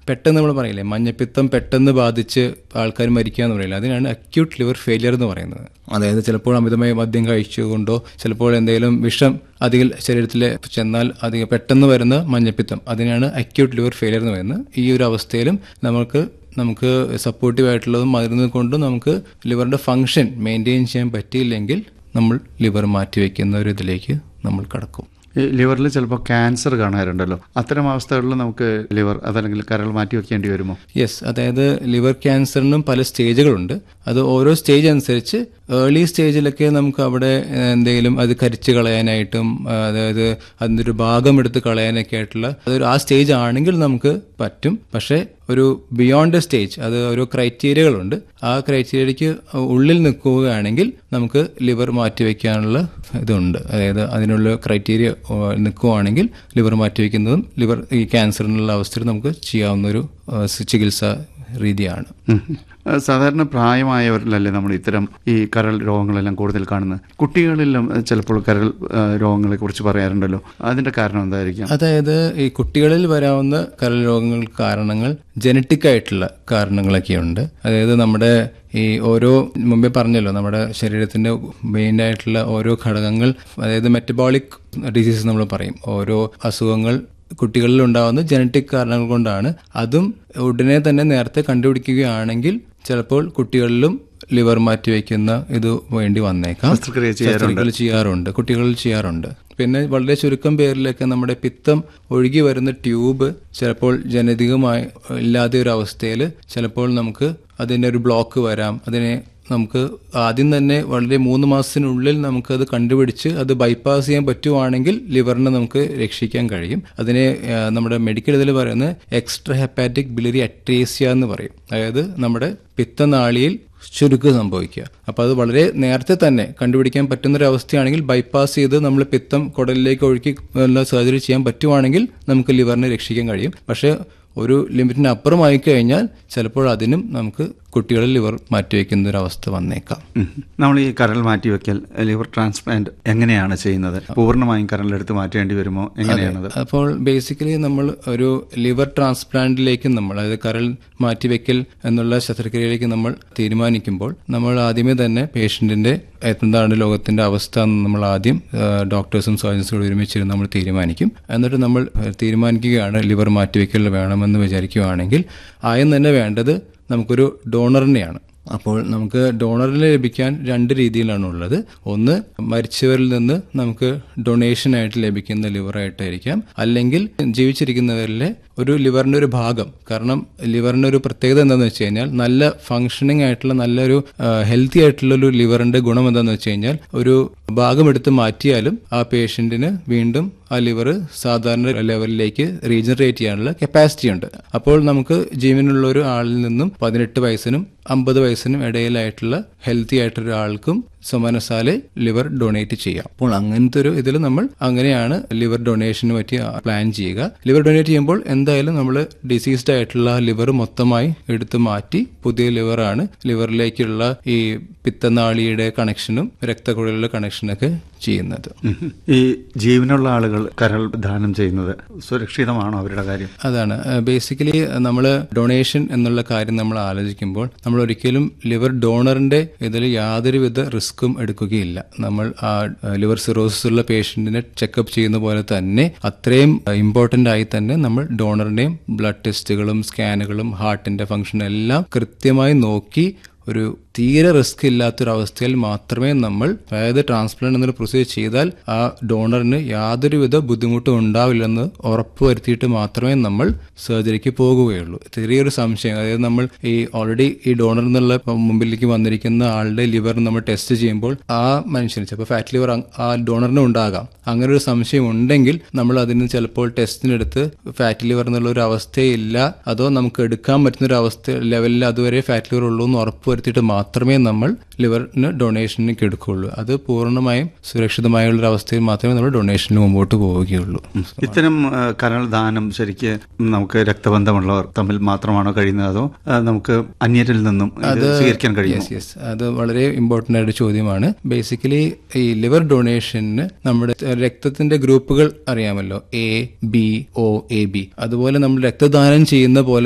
പെട്ടെന്ന് നമ്മൾ പറയില്ലേ മഞ്ഞപ്പിത്തം പെട്ടെന്ന് ബാധിച്ച് ആൾക്കാർ മരിക്കുക എന്ന് പറയില്ല അതിനാണ് അക്യൂട്ട് ലിവർ ഫെയിലിയർ എന്ന് പറയുന്നത് അതായത് ചിലപ്പോൾ അമിതമായി മദ്യം കഴിച്ചുകൊണ്ടോ ചിലപ്പോൾ എന്തെങ്കിലും വിഷം അധികം ശരീരത്തിൽ ചെന്നാൽ അധികം പെട്ടെന്ന് വരുന്ന മഞ്ഞപ്പിത്തം അതിനാണ് അക്യൂട്ട് ലിവർ ഫെയിലിയർ എന്ന് പറയുന്നത് ഈ ഒരു അവസ്ഥയിലും നമുക്ക് നമുക്ക് സപ്പോർട്ടീവ് ആയിട്ടുള്ളതും മരുന്ന് കൊണ്ടും നമുക്ക് ലിവറിന്റെ ഫങ്ഷൻ മെയിൻറ്റെയിൻ ചെയ്യാൻ പറ്റിയില്ലെങ്കിൽ നമ്മൾ ലിവർ മാറ്റിവെക്കുന്ന ഒരു ഇതിലേക്ക് നമ്മൾ കടക്കും ഈ ലിവറിൽ ചിലപ്പോൾ ക്യാൻസർ കാണാറുണ്ടല്ലോ അത്തരം അവസ്ഥകളിൽ നമുക്ക് ലിവർ അതല്ലെങ്കിൽ കരൾ മാറ്റി വെക്കേണ്ടി വരുമോ യെസ് അതായത് ലിവർ ക്യാൻസറിനും പല സ്റ്റേജുകളുണ്ട് അത് ഓരോ സ്റ്റേജ് അനുസരിച്ച് ഏർലി സ്റ്റേജിലൊക്കെ നമുക്ക് അവിടെ ഏഹ്, എന്തെങ്കിലും അത് കരിച്ച് കളയാനായിട്ടും ആ, അതായത് അതിൻ്റെ ഒരു ഭാഗം എടുത്ത് കളയാനൊക്കെ ആയിട്ടുള്ള അതൊരു ആ സ്റ്റേജ് ആണെങ്കിൽ നമുക്ക് പറ്റും പക്ഷേ ഒരു ബിയോണ്ട് സ്റ്റേജ് അത് ഓരോ ക്രൈറ്റീരിയകളുണ്ട് ആ ക്രൈറ്റീരിയയ്ക്ക് ഉള്ളിൽ നിൽക്കുകയാണെങ്കിൽ നമുക്ക് ലിവർ മാറ്റിവെക്കാനുള്ള ഇതുണ്ട് അതായത് അതിനുള്ള ക്രൈറ്റീരിയ നിൽക്കുകയാണെങ്കിൽ ലിവർ മാറ്റിവെക്കുന്നതും ലിവർ ഈ ക്യാൻസറിനുള്ള അവസ്ഥയിൽ നമുക്ക് ചെയ്യാവുന്ന ഒരു ആ, ചികിത്സാ രീതിയാണ് ഉം. ഏഹ് സാധാരണ പ്രായമായവരിലല്ലേ നമ്മൾ ഇത്തരം ഈ കരൾ രോഗങ്ങളെല്ലാം കൂടുതൽ കാണുന്നത് കുട്ടികളിലും ഏഹ് ചിലപ്പോൾ കരൾ ഏഹ് രോഗങ്ങളെ കുറിച്ച് പറയാറുണ്ടല്ലോ അതിന്റെ കാരണം എന്തായിരിക്കാം അതായത് ഈ കുട്ടികളിൽ വരാവുന്ന കരൾ രോഗങ്ങൾ കാരണങ്ങൾ ജനറ്റിക് ആയിട്ടുള്ള കാരണങ്ങളൊക്കെയുണ്ട് അതായത് നമ്മുടെ ഈ ഓരോ മുമ്പേ പറഞ്ഞല്ലോ നമ്മുടെ ശരീരത്തിന്റെ മെയിൻ ആയിട്ടുള്ള ഓരോ ഘടകങ്ങൾ അതായത് മെറ്റബോളിക് ഡിസീസ് നമ്മൾ പറയും ഓരോ അസുഖങ്ങൾ കുട്ടികളിൽ ഉണ്ടാകുന്ന ജനറ്റിക് കാരണങ്ങൾ കൊണ്ടാണ് അതും ഉടനെ തന്നെ നേരത്തെ കണ്ടുപിടിക്കുകയാണെങ്കിൽ ചിലപ്പോൾ കുട്ടികളിലും ലിവർ മാറ്റിവെക്കുന്ന ഇത് വേണ്ടി വന്നേക്കാം ശസ്ത്രക്രിയ ചെയ്യാറുണ്ട് ശസ്ത്രക്രിയകൾ ചെയ്യാറുണ്ട് കുട്ടികളിൽ ചെയ്യാറുണ്ട് പിന്നെ വളരെ ചുരുക്കം പേരിലൊക്കെ നമ്മുടെ പിത്തം ഒഴുകി വരുന്ന ട്യൂബ് ചിലപ്പോൾ ജനിതകമായി ഇല്ലാതെ ഒരു അവസ്ഥയിൽ ചിലപ്പോൾ നമുക്ക് അതിൻ്റെ ഒരു ബ്ലോക്ക് വരാം അതിനെ നമുക്ക് ആദ്യം തന്നെ വളരെ മൂന്ന് മാസത്തിനുള്ളിൽ നമുക്കത് കണ്ടുപിടിച്ച് അത് ബൈപ്പാസ് ചെയ്യാൻ പറ്റുവാണെങ്കിൽ ലിവറിനെ നമുക്ക് രക്ഷിക്കാൻ കഴിയും അതിനെ ആ, നമ്മുടെ മെഡിക്കൽ ഇതിൽ പറയുന്നത് എക്സ്ട്രാ ഹെപ്പാറ്റിക് ബിലറി അട്രേസിയ എന്ന് പറയും അതായത് നമ്മുടെ പിത്തനാളിയിൽ ചുരുക്ക് സംഭവിക്കുക അപ്പോൾ അത് വളരെ നേരത്തെ തന്നെ കണ്ടുപിടിക്കാൻ പറ്റുന്ന ഒരു അവസ്ഥയാണെങ്കിൽ ബൈപ്പാസ് ചെയ്ത് നമ്മൾ പിത്തം കുടലിലേക്ക് ഒഴുക്കി സർജറി ചെയ്യാൻ പറ്റുവാണെങ്കിൽ നമുക്ക് ലിവറിനെ രക്ഷിക്കാൻ കഴിയും പക്ഷേ ഒരു ലിമിറ്റിന് അപ്പുറമായി കഴിഞ്ഞാൽ ചിലപ്പോൾ അതിനും നമുക്ക് കുട്ടികളിൽ ലിവർ മാറ്റിവെക്കുന്ന ഒരു അവസ്ഥ വന്നേക്കാം ഉം. നമ്മൾ ഈ കരൾ മാറ്റിവെക്കൽ ലിവർ ട്രാൻസ്പ്ലാന്റ് എങ്ങനെയാണ് ചെയ്യുന്നത് പൂർണ്ണമായും കരളെടുത്ത് മാറ്റേണ്ടി വരുമോ എങ്ങനെയാണത് അപ്പോൾ ബേസിക്കലി നമ്മൾ ഒരു ലിവർ ട്രാൻസ്പ്ലാന്റിലേക്ക് നമ്മൾ അതായത് കരൾ മാറ്റിവെക്കൽ എന്നുള്ള ശസ്ത്രക്രിയയിലേക്ക് നമ്മൾ തീരുമാനിക്കുമ്പോൾ നമ്മൾ ആദ്യമേ തന്നെ പേഷ്യന്റിന്റെ എന്താണ് ലോകത്തിന്റെ അവസ്ഥ എന്ന് നമ്മൾ ആദ്യം ഡോക്ടേഴ്സും സർജൻസും ഒരുമിച്ചിരുന്ന് നമ്മൾ തീരുമാനിക്കും എന്നിട്ട് നമ്മൾ ഏഹ്, തീരുമാനിക്കുകയാണ് ലിവർ മാറ്റിവെക്കൽ വേണമെന്ന് വിചാരിക്കുകയാണെങ്കിൽ ആദ്യം തന്നെ വേണ്ടത് നമുക്കൊരു ഡോണറിനെയാണ് അപ്പോൾ നമുക്ക് ഡോണറിനെ ലഭിക്കാൻ രണ്ട് രീതിയിലാണ് ഉള്ളത് ഒന്ന് മരിച്ചവരിൽ നിന്ന് നമുക്ക് ഡൊണേഷൻ ആയിട്ട് ലഭിക്കുന്ന ലിവറായിട്ടായിരിക്കാം അല്ലെങ്കിൽ ജീവിച്ചിരിക്കുന്നവരിലെ ഒരു ലിവറിന്റെ ഒരു ഭാഗം കാരണം ലിവറിന്റെ ഒരു പ്രത്യേകത എന്താണെന്ന് വെച്ച് കഴിഞ്ഞാൽ നല്ല ഫങ്ഷനിങ് ആയിട്ടുള്ള നല്ലൊരു ഹെൽത്തി ആയിട്ടുള്ള ഒരു ലിവറിന്റെ ഗുണം എന്താണെന്ന് വെച്ച് കഴിഞ്ഞാൽ ഒരു ഭാഗം എടുത്ത് മാറ്റിയാലും ആ പേഷ്യന്റിന് വീണ്ടും ആ ലിവർ സാധാരണ ലെവലിലേക്ക് റീജനറേറ്റ് ചെയ്യാനുള്ള കപ്പാസിറ്റി ഉണ്ട് അപ്പോൾ നമുക്ക് ജീവനുള്ള ഒരു ആളിൽ നിന്നും പതിനെട്ട് വയസ്സിനും അമ്പത് വയസ്സിനും ഇടയിലായിട്ടുള്ള ഹെൽത്തി ആയിട്ടൊരു ആൾക്കും സമാനസാലെ ലിവർ ഡൊണേറ്റ് ചെയ്യാം അപ്പോൾ അങ്ങനത്തെ ഒരു ഇതിൽ നമ്മൾ അങ്ങനെയാണ് ലിവർ ഡൊണേഷന് പറ്റി പ്ലാൻ ചെയ്യുക ലിവർ ഡൊണേറ്റ് ചെയ്യുമ്പോൾ എന്തായാലും നമ്മൾ ഡിസീസ്ഡ് ആയിട്ടുള്ള ലിവർ മൊത്തമായി എടുത്തു മാറ്റി പുതിയ ലിവറാണ് ലിവറിലേക്കുള്ള ഈ പിത്തനാളിയുടെ കണക്ഷനും രക്തക്കുഴലിലെ കണക്ഷനൊക്കെ ചെയ്യുന്നത് ഉം. ഈ ജീവനുള്ള ആളുകൾ കരൾ ദാനം ചെയ്യുന്നത് സുരക്ഷിതമാണോ അവരുടെ കാര്യം അതാണ് ബേസിക്കലി നമ്മൾ ഡൊണേഷൻ എന്നുള്ള കാര്യം നമ്മൾ ആലോചിക്കുമ്പോൾ നമ്മൾ ഒരിക്കലും ലിവർ ഡോണറിന്റെ ഇതിൽ യാതൊരുവിധ റിസ്ക്കും എടുക്കുകയില്ല നമ്മൾ ആ ലിവർ സിറോസിസ് ഉള്ള പേഷ്യന്റിനെ ചെക്കപ്പ് ചെയ്യുന്ന പോലെ തന്നെ അത്രയും ഇമ്പോർട്ടന്റ് ആയി തന്നെ നമ്മൾ ഡോണറിന്റെയും ബ്ലഡ് ടെസ്റ്റുകളും സ്കാനുകളും ഹാർട്ടിന്റെ ഫംഗ്ഷൻ എല്ലാം കൃത്യമായി നോക്കി ഒരു തീരെ റിസ്ക് ഇല്ലാത്തൊരവസ്ഥയിൽ മാത്രമേ നമ്മൾ അതായത് ട്രാൻസ്പ്ലാന്റ് എന്നൊരു പ്രൊസീജർ ചെയ്താൽ ആ ഡോണറിന് യാതൊരുവിധ ബുദ്ധിമുട്ടും ഉണ്ടാവില്ലെന്ന് ഉറപ്പ് വരുത്തിയിട്ട് മാത്രമേ നമ്മൾ സർജറിക്ക് പോകുകയുള്ളൂ ചെറിയൊരു സംശയം അതായത് നമ്മൾ ഈ ഓൾറെഡി ഈ ഡോണർ എന്നുള്ള മുമ്പിലേക്ക് വന്നിരിക്കുന്ന ആളുടെ ലിവർ നമ്മൾ ടെസ്റ്റ് ചെയ്യുമ്പോൾ ആ മനുഷ്യന് ചിലപ്പോൾ ഫാറ്റ് ലിവർ ആ ഡോണറിന് ഉണ്ടാകാം അങ്ങനെ ഒരു സംശയം ഉണ്ടെങ്കിൽ നമ്മൾ അതിന് ചിലപ്പോൾ ടെസ്റ്റിനെടുത്ത് ഫാറ്റ് ലിവർ എന്നുള്ള ഒരു അവസ്ഥയില്ല അതോ നമുക്ക് എടുക്കാൻ പറ്റുന്ന ഒരു അവസ്ഥ ലെവലിൽ അതുവരെ ഫാറ്റ് ലിവർ ഉള്ളൂ എന്ന് ഉറപ്പ് വരുത്തിയിട്ട് മാത്രമേ നമ്മൾ ലിവറിന് ഡൊണേഷനിലേക്ക് എടുക്കുകയുള്ളൂ അത് പൂർണ്ണമായും സുരക്ഷിതമായുള്ള ഒരു അവസ്ഥയിൽ മാത്രമേ നമ്മൾ ഡൊണേഷനിൽ മുമ്പോട്ട് പോവുകയുള്ളൂ ഇത്തരം ആ, കരൾ ദാനം ശരിക്ക് നമുക്ക് രക്തബന്ധമുള്ളവർ തമ്മിൽ മാത്രമാണോ കഴിയുന്നത് അതോ ആ, നമുക്ക് അന്യരിൽ നിന്നും ഇത് സ്വീകരിക്കാൻ കഴിയുമോ യെസ് യെസ് അത് വളരെ ഇമ്പോർട്ടൻ്റ് ആയിട്ട് ചോദ്യമാണ് ബേസിക്കലി ഈ ലിവർ ഡൊണേഷന് നമ്മുടെ രക്തത്തിന്റെ ഗ്രൂപ്പുകൾ അറിയാമല്ലോ A B O A B അതുപോലെ നമ്മൾ രക്തദാനം ചെയ്യുന്ന പോലെ